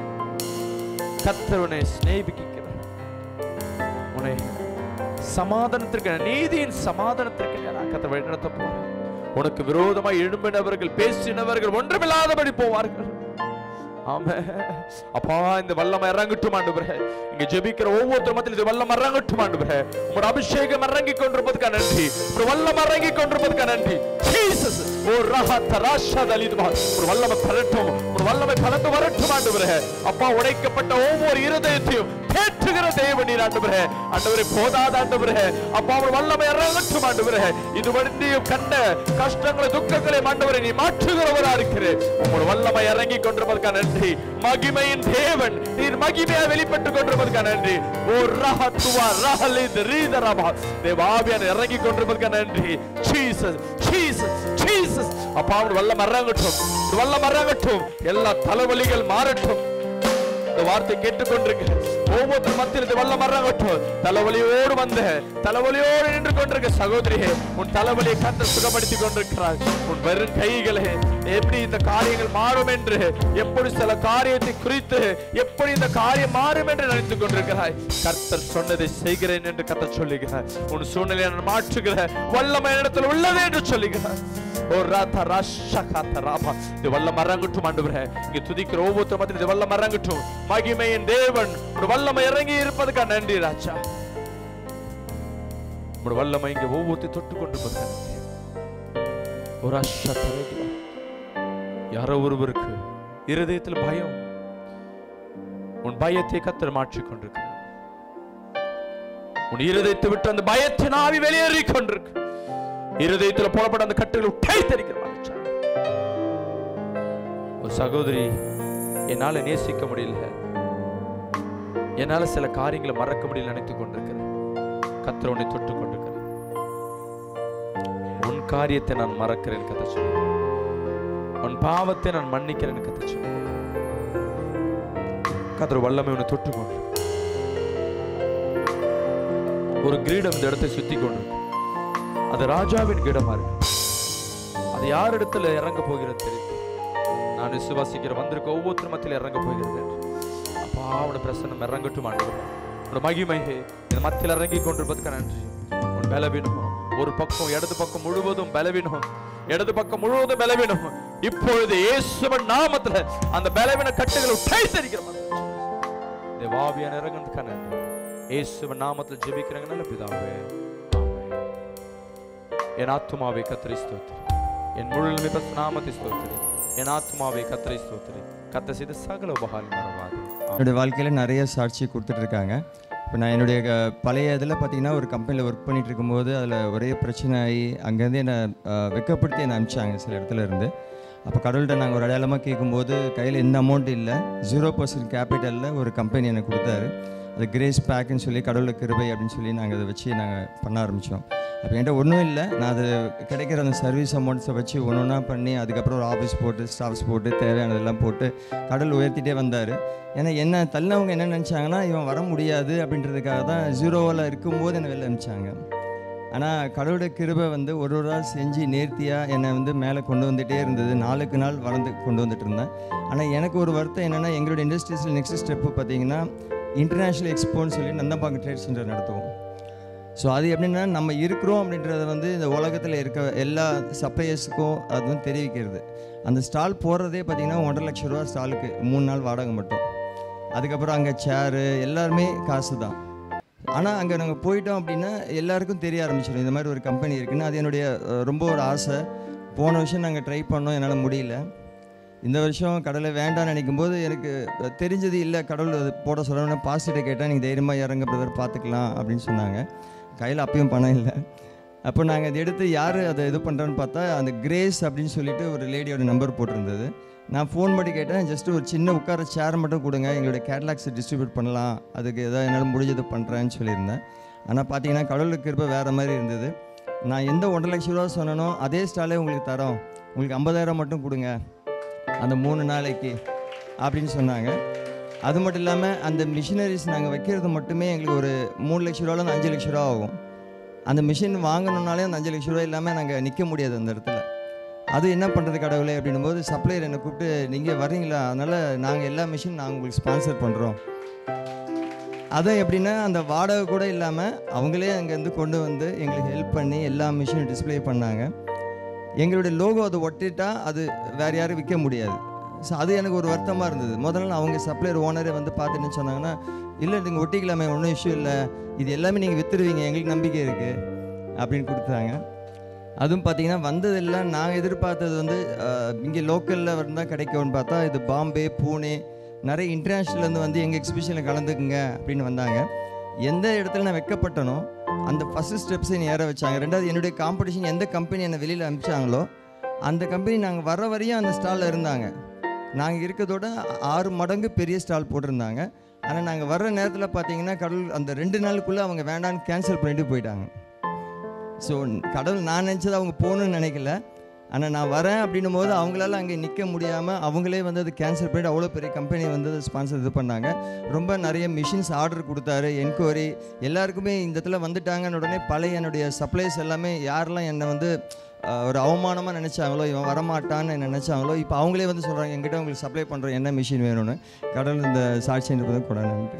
கத்தர் உன்னை சிநேகிக்கிறார் உன்னை சமாதானத்திற்கு நீதியின் சமாதானத்திற்கு நான் கத்தர் வழிநடத்த போறேன் உனக்கு விரோதமாய் எழும்பினவர்கள் பேசினவர்கள் ஒன்றுமில்லாதபடி போவார்கள் ஆமே அப்பா இந்த வல்லம் இறங்கட்டும் ஆண்டுபுரே இங்க ஜெபிக்கிற ஒவ்வொருத்தர் மத்தியில் இது வல்லம் இறங்கட்டும் ஆண்டுபுரே உங்களோட அபிஷேகம் இறங்கி கொண்டிருப்பதுக்கு நன்றி ஒரு வல்லம் இறங்கி கொண்டிருப்பதுக்கு நன்றி ஜீசஸ் ஓ ரஹா தராஷா தலிதுமா ஒரு வல்லமை பரட்டும் ஒரு வல்லமை பறந்து வரட்டும் ஆண்டுபுரே அப்பா உடைக்கப்பட்ட ஒவ்வொரு இருதயத்தையும் தேற்றுகிற தேவன் நீர் ஆண்டுபுரே ஆண்டவரே போதாத ஆண்டுபுரே அப்பா ஒரு வல்லமை இறங்கட்டும் ஆண்டுபுரே இது வண்டியும் கண்ட கஷ்டங்களை துக்கங்களை ஆண்டவரை நீ மாற்றுகிறவரா இருக்கிறேன் உங்களோட வல்லமை இறங்கி கொண்டிருப்பதற்கான நன்றி மகிமையின் தேவன் நீர் மகிமையா வெளிப்பட்டு கொண்டிருப்பதற்கான நன்றி ஓ ரஹத்துவா ரஹலித் ரீதரபா தேவாவியான இறங்கி கொண்டிருப்பதற்கான நன்றி ஜீசஸ் ஜீசஸ் ஜீசஸ் அப்பா அவர் வல்லம் இறங்கட்டும் இந்த வல்லம் இறங்கட்டும் எல்லா தலைவலிகள் மாறட்டும் இந்த வார்த்தை கேட்டுக்கொண்டிருக்க ஒவ்வொருத்தர் மத்தியில் இந்த வல்லம் இறங்கட்டும் தலைவலியோடு வந்த தலைவலியோடு நின்று கொண்டிருக்க சகோதரியே உன் தலைவலியை கண்டு சுகப்படுத்தி கொண்டிருக்கிறார் உன் வெறும் கைகளே எப்படி இந்த காரியங்கள் மாறும் என்று எப்படி சில காரியத்தை குறித்து எப்படி இந்த காரியம் மாறும் என்று நினைத்துக் கொண்டிருக்கிறாய் கர்த்தர் சொன்னதை செய்கிறேன் என்று கர்த்தர் சொல்லுகிறார் உன் சூழ்நிலையை நான் மாற்றுகிற வல்லமை இடத்தில் உள்ளது என்று சொல்லுகிறார் ஓ ராதா ராஷா காத்தா ராபா இது வல்லம் இறங்கட்டும் ஆண்டவரே இங்க துதிக்கிற ஒவ்வொருத்தர் மத்தியில் இது வல்லம் இறங்கட்டும் மகிமையின் தேவன் ஒரு வல்லமை இறங்கி இருப்பதுக்கா நன்றி ராஜா உங்களோட வல்லமை இங்க ஒவ்வொருத்தை தொட்டு கொண்டு நன்றி ஒரு அஷா தரைக்குவா யாரோ ஒருவருக்கு இருதயத்தில் பயம் உன் பயத்தை கத்தர் மாற்றிக் கொண்டிருக்கிறார் உன் இருதயத்தை விட்டு அந்த பயத்தின் ஆவி வெளியேறி கொண்டிருக்கு இருதயத்தில் போடப்பட்ட அந்த கட்டுகள் உட்டை தெரிக்கிற ஒரு சகோதரி என்னால நேசிக்க முடியல என்னால சில காரியங்களை மறக்க முடியல நினைத்துக் கொண்டிருக்கிறேன் கத்தர் உன்னை தொட்டு கொண்டிருக்கிறேன் உன் காரியத்தை நான் மறக்கிறேன் கதை சொல்லு உன் பாவத்தை நான் மன்னிக்கிறேன் கதை சொல்லு கத்தர் வல்லமை உன்னை தொட்டுக்கொண்டு ஒரு கிரீடம் இந்த இடத்தை சுத்தி கொண்டு அது ராஜாவின் கிரீடமா இருக்கு அது யார் இடத்துல இறங்க போகிறது தெரியும் நான் விசுவாசிக்கிற வந்திருக்க ஒவ்வொருத்தர் மத்தியில் இறங்க போகிறது என்று. அப்பா அவனோட பிரசன்னம் இறங்கட்டும் ஆண்டவர் உன்னோட மகிமை இந்த மத்தியில் இறங்கி கொண்டிருப்பதுக்கு நன்றி உன் பலவீனம் ஒரு பக்கம் இடது பக்கம் முழுவதும் பலவீனம் இடது பக்கம் முழுவதும் பலவீனம் இப்பொழுது இயேசுவின் நாமத்துல அந்த பலவீன கட்டுகளை உடைத்தரிக்கிற தேவாவியான இறங்குறதுக்கான நன்றி இயேசுவின் நாமத்தில் ஜெபிக்கிறாங்க நல்ல பிதாவே ஆமென். என் ஆத்துமாவை கத்திரை ஸ்தோத்திரி என் முழு நிமித்த நாமத்தை ஸ்தோத்திரி என் ஆத்துமாவை கத்திரை ஸ்தோத்திரி கத்த செய்த சகல உபகாரம் மறவாது ஆமென். என்னுடைய வாழ்க்கையில் நிறைய சாட்சி கொடுத்துட்டு இருக்காங்க இப்போ நான் என்னுடைய க- பழைய இதில் பார்த்தீங்கன்னா ஒரு கம்பெனியில் ஒர்க் பண்ணிட்டு இருக்கும்போது அதில் ஒரே பிரச்சனை ஆகி அங்கேருந்து என்னை அஹ், வெட்கப்படுத்தி என்னை அனுப்பிச்சாங்க சில இடத்துல இருந்து அப்போ கடவுள்கிட்ட நாங்கள் ஒரு அடையாளமாக கேட்கும்போது கையில் எந்த அமௌண்ட் இல்லை ஜீரோ பர்சன்ட் கேபிட்டலில் ஒரு கம்பெனி எனக்கு கொடுத்தாரு அது கிரேஸ் பேக்குன்னு சொல்லி கடவுளுக்கு கிருபை அப்படின்னு சொல்லி நாங்கள் அதை வச்சு நாங்கள் பண்ண ஆரம்பித்தோம் அப்போ என்கிட்ட ஒன்றும் இல்லை நான் அது கிடைக்கிற அந்த சர்வீஸ் அமௌண்ட்ஸை வச்சு ஒன்று ஒன்றா பண்ணி அதுக்கப்புறம் ஒரு ஆஃபீஸ் போட்டு ஸ்டாஃப்ஸ் போட்டு தேவையானதெல்லாம் போட்டு கடவுள் உயர்த்திட்டே வந்தார் ஏன்னா என்ன தள்ளினவங்க என்ன நினச்சாங்கன்னா இவன் வர முடியாது அப்படின்றதுக்காக தான் ஜீரோவில் இருக்கும்போது என்னை வெளில அனுப்பிச்சாங்க ஆனால் கடவுளோட கிருபை வந்து ஒரு ஒரு நாள் செஞ்சு நேர்த்தியாக என்னை வந்து மேலே கொண்டு வந்துகிட்டே இருந்தது நாளுக்கு நாள் வளர்ந்து கொண்டு வந்துட்டு இருந்தேன் ஆனால் எனக்கு ஒரு வருத்தம் என்னென்னா எங்களோட இண்டஸ்ட்ரீஸில் நெக்ஸ்ட் ஸ்டெப்பு பார்த்தீங்கன்னா இன்டர்நேஷ்னல் எக்ஸ்போன்னு சொல்லி நந்தம்பாக்கம் ட்ரேட் சென்டர் நடத்துவோம் ஸோ அது எப்படின்னா நம்ம இருக்கிறோம் அப்படின்றத வந்து இந்த உலகத்தில் இருக்க எல்லா சப்ளையர்ஸுக்கும் அது வந்து தெரிவிக்கிறது அந்த ஸ்டால் போடுறதே பார்த்தீங்கன்னா ஒன்றரை லட்ச ரூபா ஸ்டாலுக்கு மூணு நாள் வாடகை மட்டும் அதுக்கப்புறம் அங்கே சேரு எல்லாருமே காசு தான் ஆனால் அங்கே நாங்கள் போயிட்டோம் அப்படின்னா எல்லாருக்கும் தெரிய ஆரம்பிச்சிடும் இந்த மாதிரி ஒரு கம்பெனி இருக்குன்னு அது என்னுடைய அஹ், ரொம்ப ஒரு ஆசை போன வருஷம் நாங்கள் ட்ரை பண்ணோம் என்னால் முடியல இந்த வருஷம் கடலை வேண்டாம்னு நினைக்கும் போது எனக்கு அஹ், தெரிஞ்சது இல்லை கடவுள் அது போட சொல்லணும்னா பாஸ்டர்கிட்ட கேட்டால் நீங்கள் தைரியமாக இறங்க பிரதர் பார்த்துக்கலாம் அப்படின்னு சொன்னாங்க கையில் அப்பயும் பணம் இல்லை அப்போ நாங்கள் அதை எடுத்து யார் அதை இது பண்ணுறோன்னு பார்த்தா அந்த கிரேஸ் அப்படின்னு சொல்லிட்டு ஒரு லேடியோட நம்பர் போட்டிருந்தது நான் ஃபோன் பண்ணி கேட்டேன் ஜஸ்ட் ஒரு சின்ன உட்கார சேர் மட்டும் கொடுங்க எங்களுடைய கேட்லாக்ஸை டிஸ்ட்ரிபியூட் பண்ணலாம் அதுக்கு ஏதாவது என்னால் முடிஞ்சதை பண்ணுறேன்னு சொல்லியிருந்தேன் ஆனால் பார்த்தீங்கன்னா கடவுளுக்கு கிருபை வேறு மாதிரி இருந்தது நான் எந்த ஒன்றரை லட்ச ரூபா சொன்னனோ அதே ஸ்டாலே உங்களுக்கு தரோம் உங்களுக்கு ஐம்பதாயிரம் மட்டும் கொடுங்க அந்த மூணு நாளைக்கு அப்படின்னு சொன்னாங்க அது மட்டும் இல்லாமல் அந்த மிஷினரிஸ் நாங்கள் வைக்கிறது மட்டுமே எங்களுக்கு ஒரு மூணு லட்ச ரூபாலேருந்து அஞ்சு லட்ச ரூபா ஆகும் அந்த மிஷின் வாங்கணுன்னாலே அந்த அஞ்சு லட்ச ரூபா இல்லாமல் நாங்கள் நிற்க முடியாது அந்த இடத்துல அது என்ன பண்ணுறது கடவுளே அப்படின்னும் போது சப்ளையர் என்னை கூப்பிட்டு நீங்கள் வர்றீங்களா அதனால் நாங்கள் எல்லா மிஷின் நாங்கள் உங்களுக்கு ஸ்பான்சர் பண்ணுறோம் அதுவும் எப்படின்னா அந்த வாடகை கூட இல்லாமல் அவங்களே அங்கேருந்து கொண்டு வந்து எங்களுக்கு ஹெல்ப் பண்ணி எல்லா மிஷினும் டிஸ்ப்ளே பண்ணாங்க எங்களுடைய லோகோ அதை ஒட்டிட்டா அது வேறு யாரும் விற்க முடியாது ஸோ அது எனக்கு ஒரு வருத்தமாக இருந்தது முதல்ல அவங்க சப்ளையர் ஓனரே வந்து பார்த்துட்டு சொன்னாங்கன்னா இல்லை நீங்கள் ஒட்டிக்கலாமே ஒன்றும் இஷ்யூ இல்லை இது எல்லாமே நீங்கள் விற்றுருவீங்க எங்களுக்கு நம்பிக்கை இருக்குது அப்படின்னு கொடுத்தாங்க அதுவும் பார்த்தீங்கன்னா வந்ததெல்லாம் நாங்கள் எதிர்பார்த்தது வந்து இங்கே லோக்கலில் இருந்தால் கிடைக்கும்னு பார்த்தா இது பாம்பே பூனே நிறைய இன்டர்நேஷ்னல்லேருந்து வந்து எங்கள் எக்ஸிபிஷனில் கலந்துக்குங்க அப்படின்னு வந்தாங்க எந்த இடத்துல நான் வைக்கப்பட்டனோ அந்த ஃபஸ்ட்டு ஸ்டெப்ஸை என்னை ஏற வச்சாங்க ரெண்டாவது என்னுடைய காம்படிஷன் எந்த கம்பெனி என்னை வெளியில் அனுப்பிச்சாங்களோ அந்த கம்பெனி நாங்கள் வர வரையும் அந்த ஸ்டாலில் இருந்தாங்க நாங்கள் இருக்கிறதோட ஆறு மடங்கு பெரிய ஸ்டால் போட்டிருந்தாங்க ஆனால் நாங்கள் வர்ற நேரத்தில் பார்த்தீங்கன்னா கடவுள் அந்த ரெண்டு நாளுக்குள்ளே அவங்க வேண்டான்னு கேன்சல் பண்ணிட்டு போயிட்டாங்க ஸோ கடவுள் நான் நினச்சது அவங்க போகணும்னு நினைக்கல ஆனால் நான் வரேன் அப்படின்னும் போது அவங்களால அங்கே நிற்க முடியாமல் அவங்களே வந்து அது கேன்சல் பண்ணிட்டு அவ்வளோ பெரிய கம்பெனி வந்து அது ஸ்பான்சர் இது பண்ணாங்க ரொம்ப நிறைய மிஷின்ஸ் ஆர்டர் கொடுத்தாரு என்கொயரி எல்லாருக்குமே இந்த இடத்துல வந்துட்டாங்கன்னு உடனே பழைய என்னுடைய சப்ளைஸ் எல்லாமே யாரெல்லாம் என்னை வந்து அஹ், ஒரு அவமானமாக நினச்சாங்களோ இவன் வரமாட்டான்னு நினச்சாங்களோ இப்போ அவங்களே வந்து சொல்கிறாங்க எங்கிட்ட உங்களுக்கு சப்ளை பண்ணுறோம் என்ன மிஷின் வேணும்னு கடவுள் இந்த சாட்சி என்பதை கூட நன்றி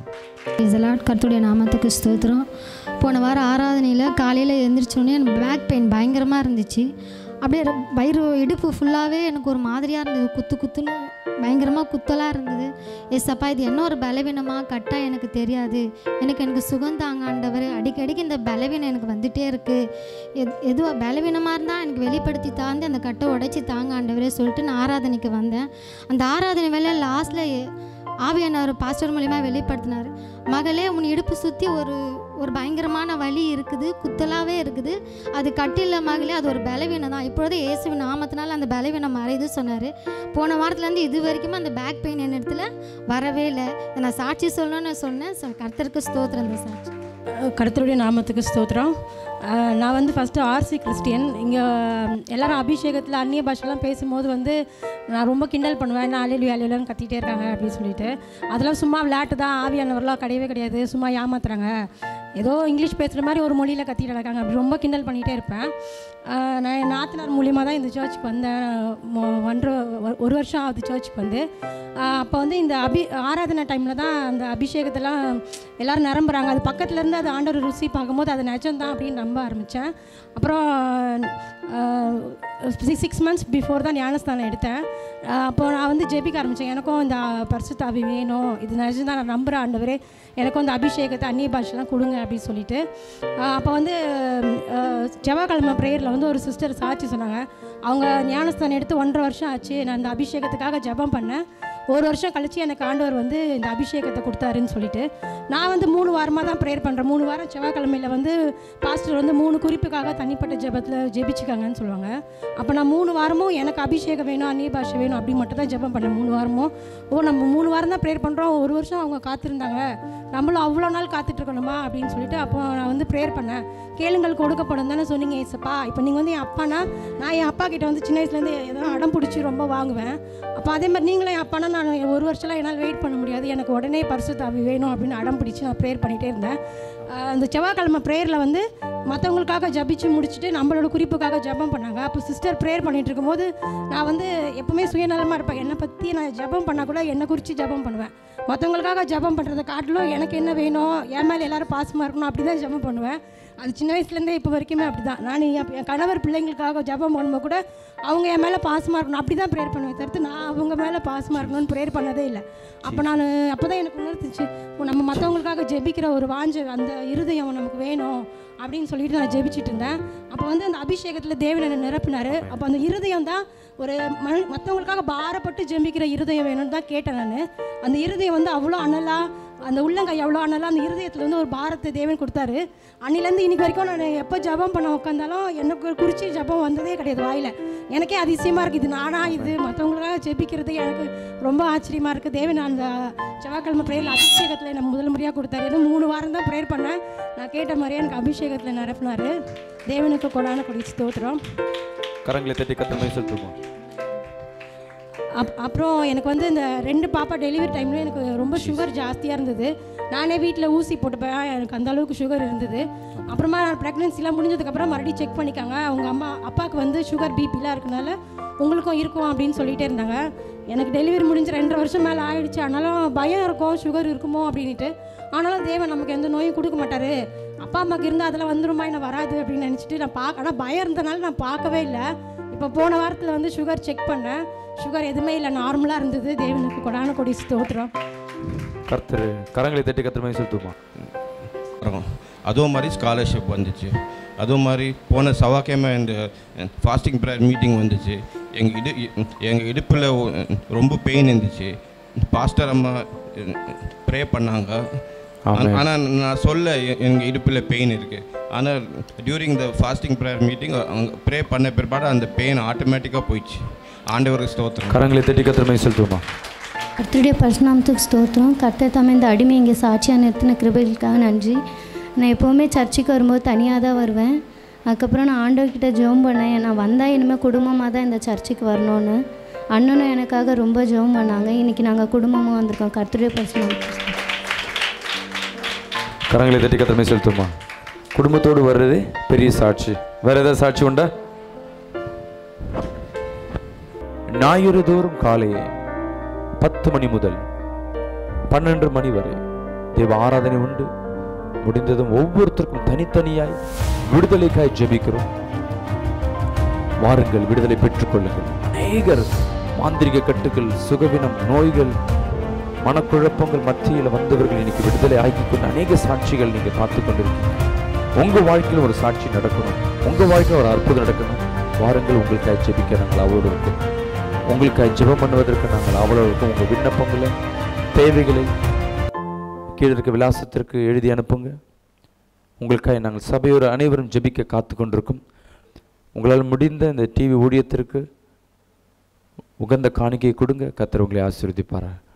இசலாட் கர்த்துடைய நாமத்துக்கு ஸ்தோத்திரம் போன வாரம் ஆராதனையில் காலையில் எழுந்திரிச்சோடனே எனக்கு பேக் பெயின் பயங்கரமாக இருந்துச்சு அப்படியே ர- வயிறு இடுப்பு ஃபுல்லாகவே எனக்கு ஒரு மாதிரியாக இருந்தது குத்து குத்துன்னு பயங்கரமாக குத்தலாக இருந்தது ஏசப்பா இது என்ன ஒரு பலவீனமாக கட்டா எனக்கு தெரியாது எனக்கு எனக்கு சுகம் தாங்க ஆண்டவர் அடிக்கடிக்கு இந்த பலவீனம் எனக்கு வந்துட்டே இருக்குது எது எதுவாக பலவீனமாக இருந்தால் எனக்கு வெளிப்படுத்தி தாந்து அந்த கட்டை உடைச்சி தாங்க ஆண்டவரே சொல்லிட்டு நான் ஆராதனைக்கு வந்தேன் அந்த ஆராதனை வேலை லாஸ்ட்டில் ஆவியானவர் பாஸ்டர் மூலியமா வெளிப்படுத்தினார் மகளே உன் இடுப்பு சுற்றி ஒரு ஒரு பயங்கரமான வலி இருக்குது குத்தலாகவே இருக்குது அது கட்டில்ல மகளே அது ஒரு பலவீனம் தான் இப்பொழுது இயேசுவின் நாமத்தினால அந்த பலவீனம் மறையுது சொன்னார் போன வாரத்துலேருந்து இது வரைக்கும் அந்த பேக் பெயின் என் இடத்துல வரவே இல்லை இதை நான் சாட்சி சொல்லணும்னு சொன்னேன் சொ- கர்த்தருக்கு ஸ்தோத்திரம் இந்த சாட்சி கர்த்தருடைய நாமத்துக்கு ஸ்தோத்திரம் அஹ், நான் வந்து ஃபஸ்ட்டு ஆர்சி கிறிஸ்டியன் இங்கே எல்லாரும் அபிஷேகத்தில் அந்நிய பாஷெல்லாம் பேசும்போது வந்து நான் ரொம்ப கிண்டல் பண்ணுவேன் நான் அலையில அலையிலன்னு கத்திட்டே இருக்காங்க அப்படின்னு சொல்லிட்டு அதெல்லாம் சும்மா விளையாட்டு தான் ஆவியானவர்லாம் கிடையவே கிடையாது சும்மா ஏமாத்துறாங்க ஏதோ இங்கிலீஷ் பேசுகிற மாதிரி ஒரு மொழியில் கத்திட்டு இருக்காங்க அப்படி ரொம்ப கிண்டல் பண்ணிகிட்டே இருப்பேன் அஹ், நான் என் நாத்தனார் மூலியமாக தான் இந்த சர்ச்சுக்கு வந்தேன் மொ- ஒன்றரை ஒ- ஒரு வருஷம் ஆகுது சர்ச்சுக்கு வந்து அப்போ வந்து இந்த அபி ஆராதனை டைமில் தான் அந்த அபிஷேகத்தெல்லாம் எல்லாரும் நிரம்புறாங்க அது பக்கத்துல இருந்து அது ஆண்டவர் ருசி பார்க்கும்போது அது நிஜம்தான் அப்படின்னு நம்ப ஆரம்பித்தேன் அப்புறம் சிக்ஸ் மந்த்ஸ் பிஃபோர் தான் ஞானஸ்தானம் எடுத்தேன் அஹ் அப்போ நான் வந்து ஜெபிக்க ஆரம்பித்தேன் எனக்கும் இந்த பரிசுத்தாவி வேணும் இது நிஜம்தான் நான் நம்புகிறேன் ஆண்டவரே எனக்கும் இந்த அபிஷேகத்தை அந்நிய பாஷெல்லாம் கொடுங்க அப்படின்னு சொல்லிட்டு அஹ் அப்போ வந்து அஹ், செவ்வாய்க்கிழமை ப்ரேயரில் வந்து ஒரு சிஸ்டர் சாட்சி சொன்னாங்க அவங்க ஞானஸ்தானம் எடுத்து ஒன்றரை வருஷம் ஆச்சு நான் இந்த அபிஷேகத்துக்காக ஜெபம் பண்ணேன் ஒரு வருஷம் கழிச்சு எனக்கு ஆண்டவர் வந்து இந்த அபிஷேகத்தை கொடுத்தாருன்னு சொல்லிட்டு நான் வந்து மூணு வாரமாக தான் ப்ரேயர் பண்ணுறேன் மூணு வாரம் செவ்வாய்க்கிழமையில் வந்து பாஸ்டர் வந்து மூணு குறிப்புக்காக தனிப்பட்ட ஜெபத்தில் ஜெபிச்சுக்காங்கன்னு சொல்லுவாங்க அப்போ நான் மூணு வாரமும் எனக்கு அபிஷேகம் வேணும் அந்நிய பாஷை வேணும் அப்படி மட்டும் தான் ஜெபம் பண்ணேன் மூணு வாரமும் ஓ நம்ம மூணு வாரம் தான் ப்ரேயர் பண்ணுறோம் ஒரு வருஷம் அவங்க காத்திருந்தாங்க நம்மளும் அவ்வளோ நாள் காத்துட்டு இருக்கணுமா அப்படின்னு சொல்லிட்டு அப்போ நான் வந்து ப்ரேயர் பண்ணேன் கேளுங்கள் கொடுக்கப்படும் தானே சொன்னீங்க ஏசப்பா இப்போ நீங்கள் வந்து என் அப்பானா நான் என் அப்பா கிட்ட வந்து சின்ன வயசுலேருந்து எதாவது அடம் பிடிச்சி ரொம்ப வாங்குவேன் அப்போ அதே மாதிரி நீங்களும் என் அப்பானா நான் ஒரு வருஷம்லாம் என்னால் வெயிட் பண்ண முடியாது எனக்கு உடனே பரிசுத்தாவி வேணும் அப்படின்னு அடம் பிடிச்சி நான் ப்ரேயர் பண்ணிகிட்டே இருந்தேன் ஆஹ் அந்த செவ்வாய்க்கிழமை ப்ரேயரில் வந்து மற்றவங்களுக்காக ஜபிச்சு முடிச்சுட்டு நம்மளோட குறிப்புக்காக ஜெபம் பண்ணாங்க அப்போ சிஸ்டர் ப்ரேயர் பண்ணிட்டு இருக்கும்போது நான் வந்து எப்பவுமே சுயநலமாக இருப்பேன் என்னை பற்றி நான் ஜெபம் பண்ணால் கூட என்னை குறித்து ஜெபம் பண்ணுவேன் மற்றவங்களுக்காக ஜெபம் பண்ணுறதை காட்டிலும் எனக்கு என்ன வேணும் என் மேலே எல்லாரும் பாசமாக இருக்கணும் அப்படி தான் ஜெபம் பண்ணுவேன் அது சின்ன வயசுலேருந்தே இப்போ வரைக்குமே அப்படி தான் நான் என் என் கணவர் பிள்ளைங்களுக்காக ஜெபம் பண்ணும்போது கூட அவங்க என் மேலே பாசமாக இருக்கணும் அப்படி தான் ப்ரேயர் பண்ணுவேன் தவிர்த்து நான் அவங்க மேலே பாசமாக இருக்கணும்னு ப்ரேயர் பண்ணதே இல்லை அப்போ நான் அப்போ தான் எனக்கு உணர்த்துச்சு ஓ, நம்ம மற்றவங்களுக்காக ஜெபிக்கிற ஒரு வாஞ்ச அந்த இருதயம் நமக்கு வேணும் அப்படின்னு சொல்லிட்டு நான் ஜெபிச்சிட்டு இருந்தேன் அப்போ வந்து அந்த அபிஷேகத்தில் தேவன் என்னை நிரப்பினார் அப்போ அந்த இருதயம் தான் ஒரு மனு மற்றவங்களுக்காக பாரப்பட்டு ஜெபிக்கிற இருதயம் வேணும்னு தான் கேட்டேன் நான் அந்த இருதயம் வந்து அவ்வளோ அனலாக அந்த உள்ளங்கை எவ்வளோ அனலாக அந்த இருதயத்தில் வந்து ஒரு பாரத்தை தேவன் கொடுத்தாரு அன்னிலேருந்து இன்னைக்கு வரைக்கும் நான் எப்போ ஜெபம் பண்ண உட்காந்தாலும் எனக்கு குறித்து ஜெபம் வந்ததே கிடையாது வாயில் எனக்கே அதிசயமாக இருக்குது இது நானா இது மற்றவங்களுக்காக ஜெபிக்கிறது எனக்கு ரொம்ப ஆச்சரியமாக இருக்குது தேவன் அந்த செவ்வாய்க்கிழமை ப்ரேயரில் அபிஷேகத்தில் எனக்கு முதல் முறையாக கொடுத்தாரு ஏன்னா மூணு வாரம் தான் ப்ரேயர் பண்ணேன் நான் கேட்ட மாதிரியே எனக்கு அபிஷேகத்தில் நிரப்பினார் தேவனுக்கு கொடான கொடி ஸ்தோத்திரம் கரங்களை தட்டி கத்தமை செலுத்துவோம் அப் அப்புறம் எனக்கு வந்து இந்த ரெண்டு பாப்பா டெலிவரி டைமில் எனக்கு ரொம்ப சுகர் ஜாஸ்தியாக இருந்தது நானே வீட்டில் ஊசி போட்டுப்பேன் எனக்கு அந்த அளவுக்கு சுகர் இருந்தது அப்புறமா ப்ரெக்னென்சிலாம் முடிஞ்சதுக்கப்புறம் மறுபடியும் செக் பண்ணிக்காங்க அவங்க அம்மா அப்பாவுக்கு வந்து சுகர் பிபிலாம் இருக்கனால உங்களுக்கும் இருக்கும் அப்படின்னு சொல்லிட்டே இருந்தாங்க எனக்கு டெலிவரி முடிஞ்ச ரெண்டரை வருஷம் மேலே ஆயிடுச்சு ஆனாலும் பயம் இருக்கும் சுகர் இருக்குமோ அப்படின்ட்டு ஆனாலும் தேவன் நமக்கு எந்த நோயும் கொடுக்க மாட்டார் அப்பா அம்மாவுக்கு இருந்தால் அதெல்லாம் வந்துருமா என்ன வராது அப்படின்னு நினச்சிட்டு நான் பார்க்க ஆனால் பயம் இருந்தனால நான் பார்க்கவே இல்லை இப்போ போன வாரத்தில் வந்து சுகர் செக் பண்ணேன் சுகர் எதுவுமே இல்லை நார்மலாக இருந்தது தேவனுக்கு கொடான கொடி ஸ்தோத்திரம் கர்த்தர் கரங்களை தட்டி கத்தமை செலுத்துவோமா இருக்கும் அதே மாதிரி ஸ்காலர்ஷிப் வந்துச்சு அதே மாதிரி போன செவ்வாய்க்கிழமை இந்த ஃபாஸ்டிங் ப்ரேயர் மீட்டிங் வந்துச்சு எங்கள் இடு எங்கள் இடுப்பில் ரொம்ப பெயின் இருந்துச்சு பாஸ்டர் அம்மா ப்ரே பண்ணாங்க ஆமென். ஆனால் நான் சொல்ல எ- எங்கள் இடுப்பில் பெயின் இருக்குது ஆனால் during the fasting prayer meeting அவங்க ப்ரே பண்ண பிற்பாடு அந்த பெயின் ஆட்டோமேட்டிக்காக போயிடுச்சு ஆண்டவருக்கு ஸ்தோத்திரம் கரங்களை தட்டி கத்தமை செலுத்துவோமா கர்த்தருடைய பரிசுநாமத்துக்கு ஸ்தோத்திரம் கர்த்தர் தாமே இந்த அடிமை இங்கே சாட்சியாக நிறுத்தின கிருபைகளுக்காக நன்றி நான் எப்போவுமே சர்ச்சுக்கு வரும்போது தனியாக தான் வருவேன் அதுக்கப்புறம் நான் ஆண்டவர்கிட்ட ஜெபம் பண்ணேன் நான் வந்தால் இனிமேல் குடும்பமாக தான் இந்த சர்ச்சுக்கு வரணும்னு அண்ணனும் எனக்காக ரொம்ப ஜெபம் பண்ணாங்க இன்றைக்கி நாங்கள் குடும்பமாக வந்திருக்கோம் கர்த்தருடைய பரிசுநாமத்துக்கு கரங்களை தட்டி கத்தமை செலுத்துமா குடும்பத்தோடு வர்றது பெரிய சாட்சி வேற ஏதாவது சாட்சி உண்டா ஞாயிறு தோறும் காலை பத்து மணி முதல் பன்னெண்டு மணி வரை தேவ ஆராதனை உண்டு முடிந்ததும் ஒவ்வொருத்தருக்கும் தனித்தனியாய் விடுதலைக்காய் ஜெபிக்கிறோம் வாருங்கள் விடுதலை பெற்றுக்கொள்ளுங்கள் அநேகர் மாந்திரிக கட்டுகள் சுகவினம் நோய்கள் மனக்குழப்பங்கள் மத்தியில் வந்தவர்கள் இன்னைக்கு விடுதலை ஆக்கிக் கொண்டு அநேக சாட்சிகள் நீங்க பார்த்து கொண்டிருக்கீங்க உங்க வாழ்க்கையில் ஒரு சாட்சி நடக்கணும் உங்க வாழ்க்கையில் ஒரு அற்புதம் நடக்கணும் வாருங்கள் உங்களுக்காக ஜெபிக்க நாங்கள் அவளோடு இருக்கோம் உங்களுக்காக ஜெபம் பண்ணுவதற்கு நாங்கள் அவளோடு இருக்கோம் உங்க விண்ணப்பங்களை தேவைகளை கீழே இருக்க விலாசத்திற்கு எழுதி அனுப்புங்க உங்களுக்காக நாங்கள் சபையோர் அனைவரும் ஜெபிக்க காத்து கொண்டிருக்கும் உங்களால் முடிந்த இந்த டிவி ஊழியத்திற்கு உகந்த காணிக்கை கொடுங்க கத்தர் உங்களை ஆசீர்வதிப்பாரா